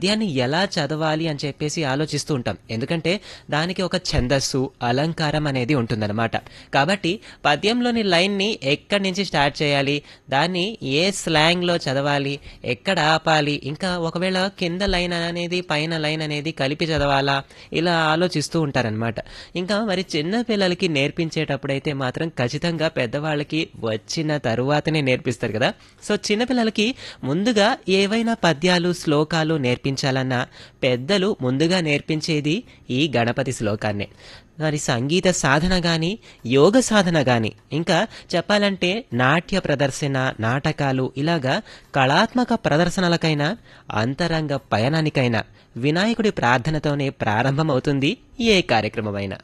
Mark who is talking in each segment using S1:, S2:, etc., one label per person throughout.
S1: పద్యాన్ని ఎలా చదవాలి అని చెప్పేసి ఆలోచిస్తూ ఉంటాం ఎందుకంటే దానికి ఒక ఛందస్సు అలంకారం అనేది ఉంటుందన్నమాట కాబట్టి పద్యంలోని లైన్ని ఎక్కడి నుంచి స్టార్ట్ చేయాలి దాన్ని ఏ స్లాంగ్లో చదవాలి ఎక్కడ ఆపాలి ఇంకా ఒకవేళ కింద లైన్ అనేది పైన లైన్ అనేది కలిపి చదవాలా ఇలా ఆలోచిస్తూ ఉంటారనమాట ఇంకా మరి చిన్న పిల్లలకి నేర్పించేటప్పుడైతే మాత్రం ఖచ్చితంగా పెద్దవాళ్ళకి వచ్చిన తరువాతనే నేర్పిస్తారు కదా సో చిన్నపిల్లలకి ముందుగా ఏవైనా పద్యాలు శ్లోకాలు నేర్పించాలన్నా పెద్దలు ముందుగా నేర్పించేది ఈ గణపతి శ్లోకాన్నే మరి సంగీత సాధన గాని యోగ సాధన గాని ఇంకా చెప్పాలంటే నాట్య ప్రదర్శన నాటకాలు ఇలాగా కళాత్మక ప్రదర్శనలకైనా అంతరంగ పయనానికైనా వినాయకుడి ప్రార్థనతోనే ప్రారంభమవుతుంది ఏ కార్యక్రమమైనా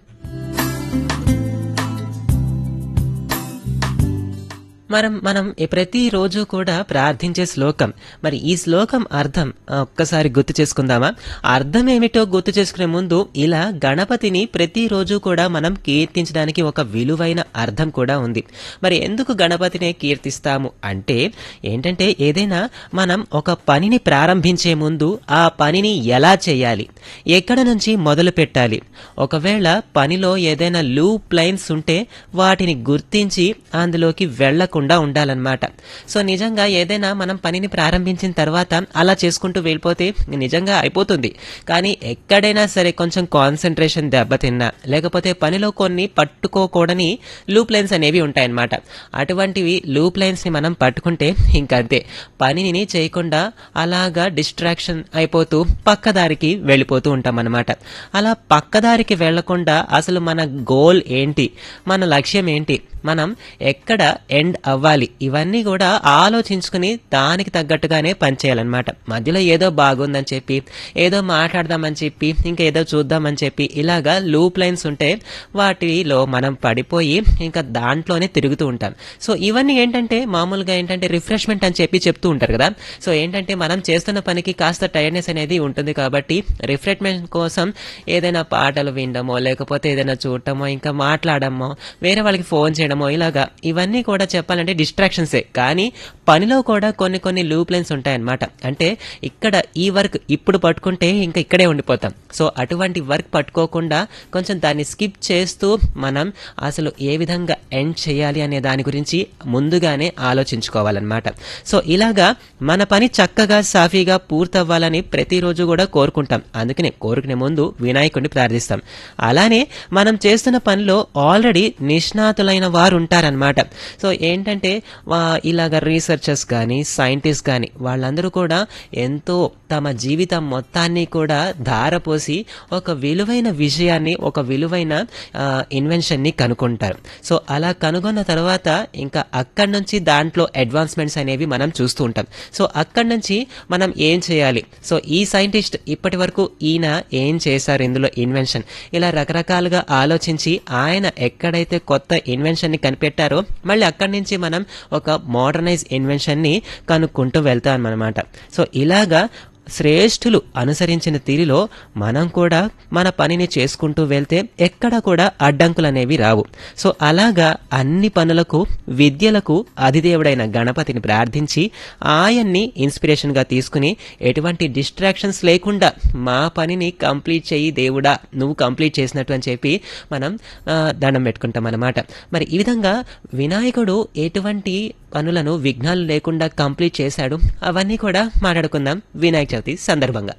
S1: మనం మనం ఈ ప్రతిరోజు కూడా ప్రార్థించే శ్లోకం మరి ఈ శ్లోకం అర్థం ఆ, ఒక్కసారి గుర్తు చేసుకుందామా అర్థం ఏమిటో గుర్తు చేసుకునే ముందు ఇలా గణపతిని ప్రతిరోజు కూడా మనం కీర్తించడానికి ఒక విలువైన అర్థం కూడా ఉంది మరి ఎందుకు గణపతినే కీర్తిస్తాము అంటే ఏంటంటే ఏదైనా మనం ఒక పనిని ప్రారంభించే ముందు ఆ పనిని ఎలా చేయాలి ఎక్కడ నుంచి మొదలు పెట్టాలి ఒకవేళ పనిలో ఏదైనా లూప్ లైన్స్ ఉంటే వాటిని గుర్తించి అందులోకి వెళ్లకుండా ఉండాలన్నమాట సో నిజంగా ఏదైనా మనం పనిని ప్రారంభించిన తర్వాత అలా చేసుకుంటూ వెళ్ళిపోతే నిజంగా అయిపోతుంది కానీ ఎక్కడైనా సరే కొంచెం కాన్సన్ట్రేషన్ దెబ్బతిన్నా లేకపోతే పనిలో కొన్ని పట్టుకోకూడని లూప్ లైన్స్ అనేవి ఉంటాయన్నమాట అటువంటివి లూప్ లైన్స్ ని మనం పట్టుకుంటే ఇంకంతే పనిని చేయకుండా అలాగా డిస్ట్రాక్షన్ అయిపోతూ పక్కదారికి వెళ్ళిపోతూ ఉంటాం అన్నమాట అలా పక్కదారికి వెళ్లకుండా అసలు మన గోల్ ఏంటి మన లక్ష్యం ఏంటి మనం ఎక్కడ ఎండ్ అవ్వాలి ఇవన్నీ కూడా ఆలోచించుకుని దానికి తగ్గట్టుగానే పనిచేయాలన్నమాట మధ్యలో ఏదో బాగుందని చెప్పి ఏదో మాట్లాడదామని చెప్పి ఇంకా ఏదో చూద్దామని చెప్పి ఇలాగా లూప్ లైన్స్ ఉంటే వాటిలో మనం పడిపోయి ఇంకా దాంట్లోనే తిరుగుతూ ఉంటాం సో ఇవన్నీ ఏంటంటే మామూలుగా ఏంటంటే రిఫ్రెష్మెంట్ అని చెప్పి చెప్తూ ఉంటారు కదా సో ఏంటంటే మనం చేస్తున్న పనికి కాస్త టైర్డ్నెస్ అనేది ఉంటుంది కాబట్టి రిఫ్రెష్మెంట్ కోసం ఏదైనా పాటలు వినడమో లేకపోతే ఏదైనా చూడటమో ఇంకా మాట్లాడమో వేరే వాళ్ళకి ఫోన్ చేయడమో ఇలాగా ఇవన్నీ కూడా చెప్పాలంటే డిస్ట్రాక్షన్సే కానీ పనిలో కూడా కొన్ని కొన్ని లూప్ లైన్స్ ఉంటాయన్నమాట అంటే ఇక్కడ ఈ వర్క్ ఇప్పుడు పట్టుకుంటే ఇంకా ఇక్కడే ఉండిపోతాం సో అటువంటి వర్క్ పట్టుకోకుండా కొంచెం దాన్ని స్కిప్ చేస్తూ మనం అసలు ఏ విధంగా ఎండ్ చేయాలి అనే దాని గురించి ముందుగానే ఆలోచించుకోవాలన్నమాట సో ఇలాగా మన పని చక్కగా సాఫీగా పూర్తవ్వాలని ప్రతిరోజు కూడా కోరుకుంటాం అందుకనే కోరుకునే ముందు వినాయకుడిని ప్రార్థిస్తాం అలానే మనం చేస్తున్న పనిలో ఆల్రెడీ నిష్ణాతులైన వారు ఉంటారనమాట సో ఏంటంటే వా- ఇలాగ రీసెర్చర్స్ కానీ సైంటిస్ట్ కానీ వాళ్ళందరూ కూడా ఎంతో తమ జీవితం మొత్తాన్ని కూడా ధారపోసి ఒక విలువైన విషయాన్ని ఒక విలువైన ఇన్వెన్షన్ ని కనుక్కుంటారు సో అలా కనుగొన్న తర్వాత ఇంకా అక్కడి నుంచి దాంట్లో అడ్వాన్స్మెంట్స్ అనేవి మనం చూస్తూ ఉంటాం సో అక్కడి నుంచి మనం ఏం చేయాలి సో ఈ సైంటిస్ట్ ఇప్పటి వరకు ఈయన ఏం చేశారు ఇందులో ఇన్వెన్షన్ ఇలా రకరకాలుగా ఆలోచించి ఆయన ఎక్కడైతే కొత్త ఇన్వెన్షన్ ని కనిపెట్టారో మళ్ళీ అక్కడి నుంచి మనం ఒక మోడర్నైజ్ ఇన్వెన్షన్ ని కనుక్కుంటూ వెళ్తాం అనమాట సో ఇలాగా శ్రేష్ఠులు అనుసరించిన తీరులో మనం కూడా మన పనిని చేసుకుంటూ వెళ్తే ఎక్కడ కూడా అడ్డంకులు అనేవి రావు సో అలాగా అన్ని పనులకు విద్యలకు అధిదేవుడైన గణపతిని ప్రార్థించి ఆయన్ని ఇన్స్పిరేషన్గా తీసుకుని ఎటువంటి డిస్ట్రాక్షన్స్ లేకుండా మా పనిని కంప్లీట్ చేయి దేవుడా నువ్వు కంప్లీట్ చేసినట్టు అని చెప్పి మనం ఆ, దండం పెట్టుకుంటాం అన్నమాట మరి ఈ విధంగా వినాయకుడు ఎటువంటి పనులను విఘ్నాలు లేకుండా కంప్లీట్ చేశాడు అవన్నీ కూడా మాట్లాడుకుందాం వినాయక చవితి సందర్భంగా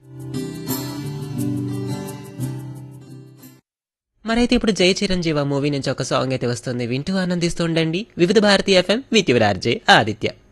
S1: మరైతే ఇప్పుడు జై చిరంజీవ మూవీ నుంచి ఒక సాంగ్ అయితే వస్తుంది వింటూ ఆనందిస్తూ ఉండండి Vividha Bharati FM with your RJ Aditya